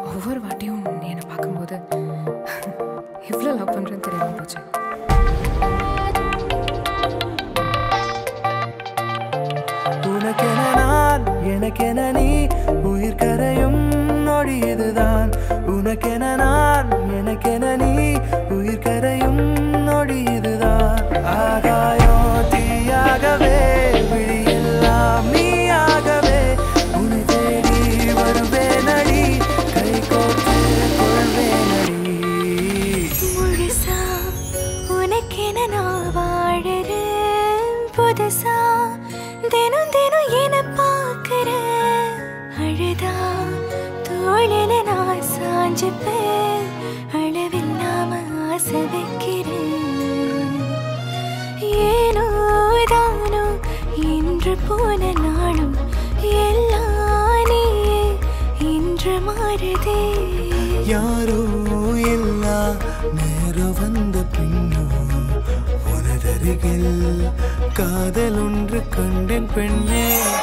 ஒவ்வொரு வாட்டியும் நீ என்னை பார்க்கும்போது எவ்வளோ லவ் பண்ணுறேன்னு தெரியாம போச்சு உனக்கென நான் எனக்கென நீ உயிர் கரையும் நொடி இதுதான் உனக்கென நான் எனக்கென நீ உயிர் கரையும் நொடி இதுதான் ஆகாயம் தீயாகவே விழியெல்லாம் நீயாகவே உன்னை தேடி வருவேனடி கை கோர்த்து கொள்வேனடி முழுசா உனக்கென நான் வாழறேன் புதுசா தினம் தினம் என பார்க்கிறேன் அழுதா தோழில நான் சாஞ்சுப்பேன் அளவில்லாம ஆசை வைக்கிறேன் ஏனோ தானோ இன்று போன நாளும் எல்லாம் நீயே இன்று மாறுதே யாரோ இல்லா நேரம் வந்த பின்னோ உனதருகில் காதல் ஒன்று கண்டேன் பெண்ணே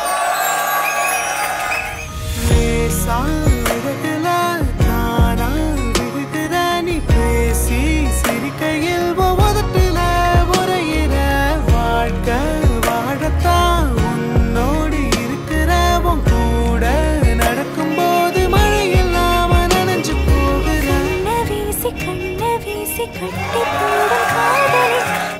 லேசா இடத்துல நானா விடுகிற நீ பேசி சிரிக்கையில் ஒவ்வொருத்துல உரையிற வாழ்க்கை வாழத்தான் உன்னோடு இருக்கிற உன் கூட நடக்கும்போது மழை இல்லாம நனைஞ்சு போகிறேன் கண்ண வீசி கண்ண வீசி கட்டி போடும் காதலி